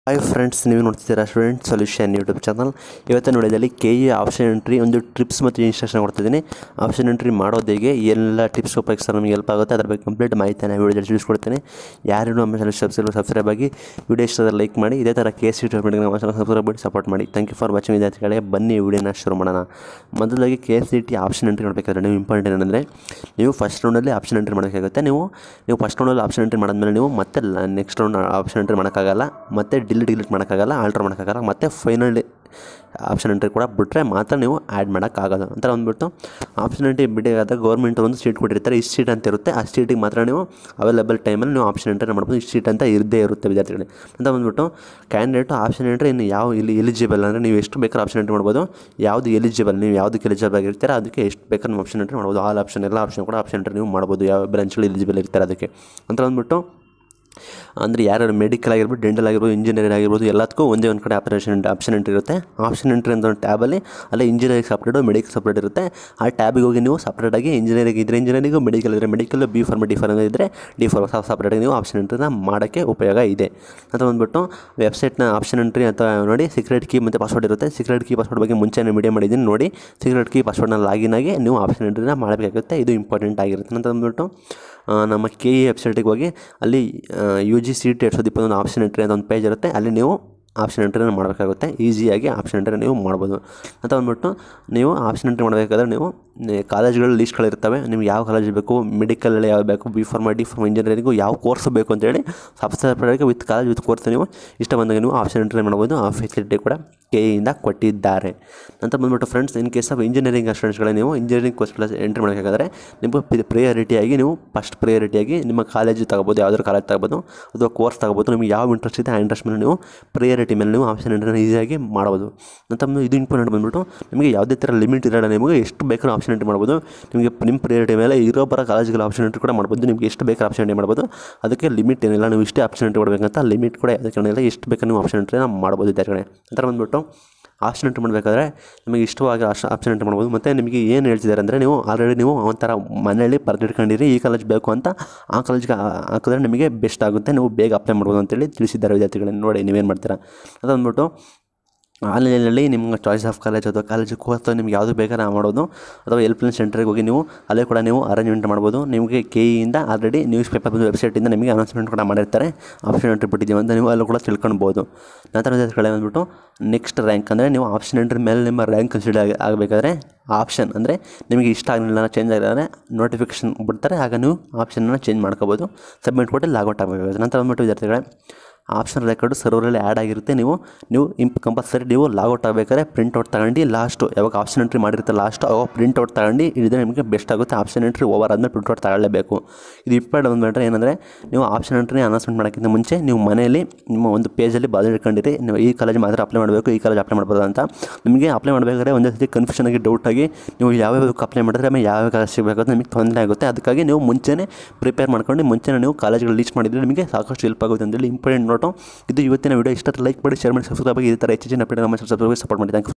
hi friends ನೀವು ನೋಡ್ತಿದ್ದೀರಾ student solution YouTube channel ಇವತ್ತಿನ ವಿಡಿಯೋದಲ್ಲಿ ಕೆ ಇ ಆಪ್ಷನ್ ಎಂಟ್ರಿ ಒಂದು ಟ್ರಿಪ್ಸ್ ಮತ್ತು ಇನ್ಸ್ಟ್ರಕ್ಷನ್ ಕೊಡ್ತಿದ್ದೀನಿ ಆಪ್ಷನ್ ಎಂಟ್ರಿ ಮಾಡೋದು ಹೇಗೆ ಎಲ್ಲ ಟಿಪ್ಸ್ ಉಪಯೋಗಿಸ್ತಾರೆ ನಮಗೆ ಹೆಲ್ಪ್ ಆಗುತ್ತೆ ಅದ್ರ ಬಗ್ಗೆ ಕಂಪ್ಲೀಟ್ ಮಾಹಿತಿನ ವಿಡಿಯೋದಲ್ಲಿ ತಿಳಿಸ್ಕೊಡ್ತೀನಿ ಯಾರು ನಮ್ಮ ಚಾನಲ್ ಸಬ್ಸ್ಕ್ರೈಬ್ ಸಬ್ಸ್ಕ್ರೈಬ್ ಆಗಿ ವಿಡಿಯೋ ಇಷ್ಟದ ಲೈಕ್ ಮಾಡಿ ಇದೇ ಥರ ಕೆ ಸಿ ಟ್ರೀಟ್ಮೆಂಟ್ಗೆ ನಮ್ಮ ಚಾನಲ್ ಸಬ್ಸ್ಕ್ರೈಬ್ ಮಾಡಿ ಸಪೋರ್ಟ್ ಮಾಡಿ ಥ್ಯಾಂಕ್ ಯು ಫಾರ್ ವಾಚಿಂಗ್ ವಿದ್ಯಾರ್ಥಿಗಳೇ ಬನ್ನಿ ವಿಡಿಯೋನ ಶುರು ಮಾಡೋಣ ಮೊದಲಾಗಿ K S C T option entry ಮಾಡಬೇಕಾದ್ರೆ ನೀವು ಇಂಪಾರ್ಟೆಂಟ್ ಏನಂದರೆ ನೀವು ಫಸ್ಟ್ ರೌಂಡಲ್ಲಿ ಆಪ್ಷನ್ ಎಂಟ್ರಿ ಮಾಡೋಕ್ಕಾಗುತ್ತೆ ನೀವು ನೀವು ಫಸ್ಟ್ ರೌಂಡಲ್ಲಿ ಆಪ್ಷನ್ ಎಂಟ್ರಿ ಮಾಡಿದ್ಮೇಲೆ ನೀವು ಮತ್ತೆ ನೆಕ್ಸ್ಟ್ ರೌಂಡ್ ಆಪ್ಷನ್ ಎಂಟ್ರಿ ಮಾಡೋಕ್ಕಾಗಲ್ಲ ಮತ್ತೆ ಡಿಲೀಟ್ ಡಿಲೀಟ್ ಮಾಡೋಕ್ಕಾಗಲ್ಲ ಆಲ್ಟ್ರ್ ಮಾಡೋಕ್ಕಾಗಲ್ಲ ಮತ್ತೆ ಫೈನಲ್ ಆಪ್ಷನ್ ಎಂಟ್ರಿ ಕೂಡ ಬಿಟ್ಟರೆ ಮಾತ್ರ ನೀವು ಆ್ಯಡ್ ಮಾಡೋಕ್ಕಾಗೋದು ಅಂತ ಅಂದ್ಬಿಟ್ಟು ಆಪ್ಷನ್ ಎಂಟ್ರಿ ಬಿಡಿಗಾದ ಗೌರ್ಮೆಂಟ್ ಒಂದು ಸೀಟ್ ಕೊಟ್ಟಿರ್ತಾರೆ ಇಷ್ಟು ಸೀಟ್ ಅಂತ ಇರುತ್ತೆ ಆ ಸೀಟಿಗೆ ಮಾತ್ರ ನೀವು ಅವೈಲೇಬಲ್ ಟೈಮಲ್ಲಿ ನೀವು ಆಪ್ಷನ್ ಎಂಟ್ರಿ ಮಾಡ್ಬೋದು ಇಷ್ಟು ಸೀಟ್ ಅಂತ ಇರದೇ ಇರುತ್ತೆ ವಿದ್ಯಾರ್ಥಿಗಳಿಗೆ ಅಂತ ಬಂದ್ಬಿಟ್ಟು ಕ್ಯಾಂಡಿಡೇಟು ಆಪ್ಷನ್ ಎಂಟ್ರಿ ಇನ್ನು ಯಾವ ಇಲ್ಲಿ ಎಲಿಜಿಬಲ್ ಅಂದರೆ ನೀವು ಎಷ್ಟು ಬೇಕಾದ್ರೂ ಆಪ್ಷನ್ ಎಂಟ್ರಿ ಮಾಡ್ಬೋದು ಯಾವುದು ಎಲಿಜಿಬಲ್ ನೀವು ಯಾವುದಕ್ಕೆ ಎಲಿಜಿಬಲ್ ಆಗಿರ್ತೀರ ಅದಕ್ಕೆ ಎಷ್ಟು ಬೇಕಾದ್ರೂ ನೀವು ಆಪ್ಷನ್ ಎಂಟ್ರಿ ಮಾಡ್ಬೋದು ಆಲ್ ಆಪ್ಷನ್ ಎಲ್ಲ ಆಪ್ಷನ್ ಕೂಡ ಆಪ್ಷನ್ ಎಂಟ್ರಿ ನೀವು ಮಾಡ್ಬೋದು ಯಾವ ಬ್ರಾಂಚ್ಗಳು ಎಲಿಜಿಬಲ್ ಇರ್ತಾರೆ ಅದಕ್ಕೆ ಅಂತ ಅಂದ್ಬಿಟ್ಟು ಅಂದರೆ ಯಾರ್ಯಾರು ಮೆಡಿಕಲ್ ಆಗಿರ್ಬೋದು ಡೆಂಟಲ್ ಆಗಿರ್ಬೋದು ಇಂಜಿನಿಯರಿಂಗ್ ಆಗಿರ್ಬೋದು ಎಲ್ಲದಕ್ಕೂ ಒಂದೇ ಒಂದು ಕಡೆ ಆಪರೇಷನ್ ಆಪ್ಷನ್ ಎಂಟ್ರಿ ಇರುತ್ತೆ ಆಪ್ಷನ್ ಎಂಟ್ರಿ ಅಂತ ಒಂದು ಟ್ಯಾಬಲ್ಲಿ ಅಲ್ಲೇ ಇಂಜಿನಿಯರಿಂಗ್ ಸಪ್ರೇಟು ಮೆಡಿಕಲ್ ಸಪ್ರೇಟ್ ಇರುತ್ತೆ ಆ ಟ್ಯಾಬಿಗೆ ಹೋಗಿ ನೀವು ಸಪ್ರೇಟಾಗಿ ಇಂಜಿನಿಯರಿಂಗ್ ಇದ್ದರೆ ಇಂಜಿನಿಯರಿಂಗು ಮೆಡಿಕಲ್ ಇದ್ದರೆ medical B pharm D pharm ಇದ್ದರೆ ಡಿ ಫಾರ್ಮ್ ಸಪ್ರೇಟಾಗಿ ನೀವು ಆಪ್ಷನ್ ಎಂಟ್ರಿನ ಮಾಡೋಕ್ಕೆ ಉಪಯೋಗ ಇದೆ ಅಂತ ಬಂದ್ಬಿಟ್ಟು ವೆಬ್ಸೈಟ್ನ ಆಪ್ಷನ್ ಎಂಟ್ರಿ ಅಂತ ನೋಡಿ ಸೀಕ್ರೆಟ್ ಕೀ ಮತ್ತು ಪಾಸ್ವರ್ಡ್ ಇರುತ್ತೆ ಸೀಕ್ರೆಟ್ ಕೀ ಪಾಸ್ವರ್ಡ್ ಬಗ್ಗೆ ಮುಂಚೆನೇ ವಿಡಿಯೋ ಮಾಡಿದ್ದೀನಿ ನೋಡಿ ಸೀಕ್ರೆಟ್ ಕೀ ಪಾಸ್ವರ್ಡ್ನ ಲಾಗಿನ್ ಆಗಿ ನೀವು ಆಪ್ಷನ್ ಎಂಟ್ರಿನ ಮಾಡಬೇಕಾಗುತ್ತೆ ಇದು ಇಂಪಾರ್ಟೆಂಟ್ ಆಗಿರುತ್ತೆ ಅಂತ ಅಂದ್ಬಿಟ್ಟು ಆ, ನಮ್ಮ ಕೆ ಇ ವೆಬ್ಸೈಟಿಗೆ ಹೋಗಿ ಅಲ್ಲಿ ಯು ಜಿ ಸಿ ಟಿ ಎರಡು ಸಾವಿರದ ಇಪ್ಪತ್ತೊಂದು ಆಪ್ಷನ್ ಎಂಟ್ರಿ ಅಂತ ಒಂದು ಪೇಜ್ ಇರುತ್ತೆ ಅಲ್ಲಿ ನೀವು ಆಪ್ಷನ್ ಎಂಟ್ರಿನ ಮಾಡಬೇಕಾಗುತ್ತೆ ಈಸಿಯಾಗಿ ಆಪ್ಷನ್ ಎಂಟ್ರಿ ನೀವು ಮಾಡ್ಬೋದು ಅಂತ ಅಂದ್ಬಿಟ್ಟು ನೀವು ಆಪ್ಷನ್ ಎಂಟ್ರಿ ಮಾಡಬೇಕಾದ್ರೆ ನೀವು ಕಾಲೇಜ್ಗಳ ಲೀಸ್ಟ್ಗಳಿರ್ತವೆ ನಿಮ್ಗೆ ಯಾವ ಕಾಲೇಜ್ ಬೇಕು ಮೆಡಿಕಲಲ್ಲಿ ಯಾವ ಬೇಕು B pharm D pharm engineering ಯಾವ ಕೋರ್ಸ್ ಬೇಕು ಅಂತೇಳಿ ಸಬ್ಸ್ಕ್ರೈಬರ್ಗೆ ವಿತ್ ಕಾಲೇಜ್ ವಿತ್ ಕೋರ್ಸ್ ನೀವು ಇಷ್ಟ ಬಂದಾಗ ನೀವು ಆಪ್ಷನ್ ಎಂಟ್ರಿ ಮಾಡ್ಬೋದು ಆ ಫೆಸಿಲಿಟಿ ಕೂಡ ಕೆ ಇಯಿಂದ ಕೊಟ್ಟಿದ್ದಾರೆ ಅಂತ ಬಂದ್ಬಿಟ್ಟು friends in case of engineering ಸ್ಟೂಡೆಂಟ್ಸ್ಗಳೇ ನೀವು ಇಂಜಿನಿಯರಿಂಗ್ ಕೋರ್ಸ್ಗಳ ಎಂಟ್ರಿ ಮಾಡಬೇಕಾದ್ರೆ ನಿಮಗೆ ಪ್ರಿಯಾರಿಟಿಯಾಗಿ ನೀವು ಫಸ್ಟ್ ಪ್ರಿಯಾರಿಟಿಯಾಗಿ ನಿಮ್ಮ ಕಾಲೇಜ್ ತಗೋಬೋದು ಯಾವ್ದಾದ್ರು ಕಾಲೇಜ್ ತಗೋಬೋದು ಅಥವಾ ಕೋರ್ಸ್ ತಗೋಬೋದು ನಿಮಗೆ ಯಾವ ಇಂಟ್ರೆಸ್ಟ್ ಇದೆ ಆ ಇಂಟ್ರೆಸ್ಟ್ ಮೇಲೆ ನೀವು ಪ್ರಿಯಾರಿಟಿ ಮೇಲೆ ನೀವು ಆಪ್ಷನ್ ಎಂಟ್ರಿನ ಈಸಿಯಾಗಿ ಮಾಡ್ಬೋದು ಅಂತ ಬಂದು ಇದು ಇಂಪಾರ್ಟೆಂಟ್ ಬಂದ್ಬಿಟ್ಟು ನಿಮಗೆ ಯಾವುದೇ ಥರ ಲಿಮಿಟ್ ಇರೋಲ್ಲ ನಿಮಗೆ ಎಷ್ಟು ಬೇಕಾದ್ರೂ ಆಪ್ಷನ್ ಎಂಟ್ರಿ ಮಾಡ್ಬೋದು ನಿಮಗೆ ನಿಮ್ಮ ಪ್ರಿಯಾರಿಟಿ ಮೇಲೆ ಇರೋ ಬರೋ ಕಾಲೇಜ್ಗಳ ಆಪ್ಷನ್ ಎಂಟ್ರಿ ಕೂಡ ಮಾಡ್ಬೋದು ನಿಮಗೆ ಎಷ್ಟು ಬೇಕಾದ್ರೆ ಆಪ್ಷನ್ ಎಂಟ್ರಿ ಮಾಡ್ಬೋದು ಅದಕ್ಕೆ ಲಿಮಿಟ್ ಏನಿಲ್ಲ ನೀವು ಇಷ್ಟೇ ಆಪ್ಷನ್ ಎಂಟ್ರಿ ಮಾಡಬೇಕಂತ ಲಿಮಿಟ್ ಕೂಡ ಅದಕ್ಕೆ ಏನಿಲ್ಲ ಎಷ್ಟು ಬೇಕಾದ್ರೆ ನೀವು ಆಪ್ಷನ್ ಎಂಟ್ರಿನ ಮಾಡ್ಬೋದು ಇದ್ದಾರೆ ನಂತರ ಬಂದ್ಬಿಟ್ಟು ಆಪ್ಷನ್ ಎಂಟ್ರಿ ಮಾಡಬೇಕಾದ್ರೆ ನಿಮಗೆ ಇಷ್ಟವಾಗಿ ಆಶ್ ಆಪ್ಷನ್ ಎಂಟ್ರಿ ಮಾಡ್ಬೋದು ಮತ್ತು ನಿಮಗೆ ಏನು ಹೇಳ್ತಿದ್ದಾರೆ ಅಂದರೆ ನೀವು ಆಲ್ರೆಡಿ ನೀವು ಒಂಥರ ಮನೆಯಲ್ಲಿ ಬರೆದಿಟ್ಕೊಂಡಿರಿ ಈ ಕಾಲೇಜ್ ಬೇಕು ಅಂತ ಆ ಕಾಲೇಜ್ಗೆ ಹಾಕಿದ್ರೆ ನಿಮಗೆ ಬೆಸ್ಟ್ ಆಗುತ್ತೆ ನೀವು ಬೇಗ ಅಪ್ಲೈ ಮಾಡ್ಬೋದು ಅಂತೇಳಿ ತಿಳಿಸಿದ್ದಾರೆ ವಿದ್ಯಾರ್ಥಿಗಳನ್ನ ನೋಡಿ ನೀವೇನು ಮಾಡ್ತೀರಾ ಅದಂದ್ಬಿಟ್ಟು ಆನ್ಲೈನಲ್ಲಿ ನಿಮ್ಮ ಚಾಯ್ಸ್ ಆಫ್ ಕಾಲೇಜ್ ಅಥವಾ ಕಾಲೇಜ್ ಕೋರ್ಸ್ ನಿಮ್ಗೆ ಯಾವುದು ಬೇಕಾದ್ರೆ ಮಾಡೋದು ಅಥವಾ ಹೆಲ್ಪ್ಲೈನ್ ಸೆಂಟ್ರಿಗೆ ಹೋಗಿ ನೀವು ಅಲ್ಲೇ ಕೂಡ ನೀವು ಅರೇಂಜ್ಮೆಂಟ್ ಮಾಡ್ಬೋದು ನಿಮಗೆ ಕೆ ಇಯಿಂದ ಆಲ್ರೆಡಿ ನ್ಯೂಸ್ ಪೇಪರ್ ಬಂದು ವೆಬ್ಸೈಟಿಂದ ನಿಮಗೆ ಅನೌನ್ಸ್ಮೆಂಟ್ ಕೂಡ ಮಾಡಿರ್ತಾರೆ ಆಪ್ಷನ್ ಎಂಟ್ರಿ ಬಿಟ್ಟಿದ್ದೀವಿ ಅಂತ ನೀವು ಅಲ್ಲೂ ಕೂಡ ತಿಳ್ಕೊಳ್ಬೋದು ನಂತರ ವಿದ್ಯಾರ್ಥಿಗಳೇ ಬಂದ್ಬಿಟ್ಟು ನೆಕ್ಸ್ಟ್ ರ್ಯಾಂಕ್ ಅಂದರೆ ನೀವು ಆಪ್ಷನ್ ಎಂಟ್ರಿ ಮೇಲೆ ನಿಮ್ಮ ರ್ಯಾಂಕ್ ಕನ್ಸಿಡರ್ ಆಗಿ ಆಗಬೇಕಾದ್ರೆ ಆಪ್ಷನ್ ಅಂದರೆ ನಿಮಗೆ ಇಷ್ಟ ಆಗಲಿಲ್ಲ ಚೇಂಜ್ ಆಗಿದ್ರೆ ನೋಟಿಫಿಕೇಶನ್ ಬಿಡ್ತಾರೆ ಆಗ ನೀವು ಆಪ್ಷನ್ನ ಚೇಂಜ್ ಮಾಡ್ಕೋಬೋದು ಸಬ್ಮಿಟ್ ಕೊಟ್ಟು ಲಾಗೌಟ್ ಆಗಬೇಕಾಗುತ್ತೆ ನಂತರ ಬಂದ್ಬಿಟ್ಟು ವಿದ್ಯಾರ್ಥಿಗಳೇ ಆಪ್ಷನ್ ರೆಕಾರ್ಡು ಸರ್ವರಲ್ಲಿ ಆ್ಯಡ್ ಆಗಿರುತ್ತೆ ನೀವು ನೀವು ಇಂಪ್ ಕಂಪಲ್ಸರಿ ನೀವು ಲಾಗೌಟ್ ಆಗಬೇಕಾದ್ರೆ ಪ್ರಿಂಟ್ಔಟ್ ತಗೊಂಡು ಲಾಸ್ಟು ಯಾವಾಗ ಆಪ್ಷನ್ ಎಂಟ್ರಿ ಮಾಡಿರುತ್ತೆ ಲಾಸ್ಟ್ ಅವಾಗ ಪ್ರಿಂಟ್ಔಟ್ ತಗೊಂಡು ಹಿಡಿದ್ರೆ ನಿಮಗೆ ಬೆಸ್ಟ್ ಆಗುತ್ತೆ ಆಪ್ಷನ್ ಎಂಟ್ರಿ ಓವರ್ ಆದಮೇಲೆ ಪ್ರಿಂಟ್ಔಟ್ ತಗೊಳ್ಳೇಬೇಕು ಇದು ಇಂಪಾರ್ಟೆಂಟ್ ಬಂದ್ಬಿಟ್ರೆ ಏನಂದರೆ ನೀವು ಆಪ್ಷನ್ ಎಂಟ್ರಿ ಅನೌನ್ಸ್ಮೆಂಟ್ ಮಾಡೋಕ್ಕಿಂತ ಮುಂಚೆ ನೀವು ಮನೆಯಲ್ಲಿ ನಿಮ್ಮ ಒಂದು ಪೇಜಲ್ಲಿ ಬಾಲ್ ಇಟ್ಕೊಂಡಿರಿ ನೀವು ಈ ಕಾಲೇಜ್ ಮಾತ್ರ ಅಪ್ಲೈ ಮಾಡಬೇಕು ಈ ಕಾಲೇಜ್ ಅಪ್ಲೈ ಮಾಡ್ಬೋದು ಅಂತ ನಿಮಗೆ ಅಪ್ಲೈ ಮಾಡಬೇಕಾದ್ರೆ ಒಂದೇ ಸತಿ ಕನ್ಫ್ಯೂಷನ್ ಆಗಿ ಡೌಟ್ ಆಗಿ ನೀವು ಯಾವ್ಯಾವ ಅಪ್ಲೈ ಮಾಡಿದ್ರೆ ಆಮೇಲೆ ಯಾವ ಕಾಲೇಜ್ ಸಿಗಬೇಕು ಅಂತ ನಿಮಗೆ ತೊಂದರೆ ಆಗುತ್ತೆ ಅದಕ್ಕಾಗಿ ನೀವು ಮುಂಚೆನೇ ಪ್ರಿಪೇರ್ ಮಾಡ್ಕೊಂಡು ಮುಂಚೆನೇ ನೀವು ಕಾಲೇಜ್ಗಳು ಲೀಚ್ ಮಾಡಿದರೆ ನಿಮಗೆ ಸಾಕಷ್ಟು ಹೆಲ್ಪ್ ಆಗುತ್ತೆ ಅಂತೇಳಿ ಇಂಪಾರ್ಟೆಂಟ್ ನೋಟು ಇದು ಇವತ್ತಿನ ವಿಡಿಯೋ ಇಷ್ಟ ಲೈಕ್ ಮಾಡಿ ಶೇರ್ ಮಾಡಿ ಸಬ್ಸ್ಕ್ರೈಬ್ ಆಗಿ ಈ ಥರ ಹೆಚ್ಚಿನ ಅಪ್ಡೇಟ್ ನಮ್ಮ ಸಬ್ಸ್ಕ್ರೈಬ್ ಸಪೋರ್ಟ್ ಮಾಡಿ ಥ್ಯಾಂಕ್ ಯು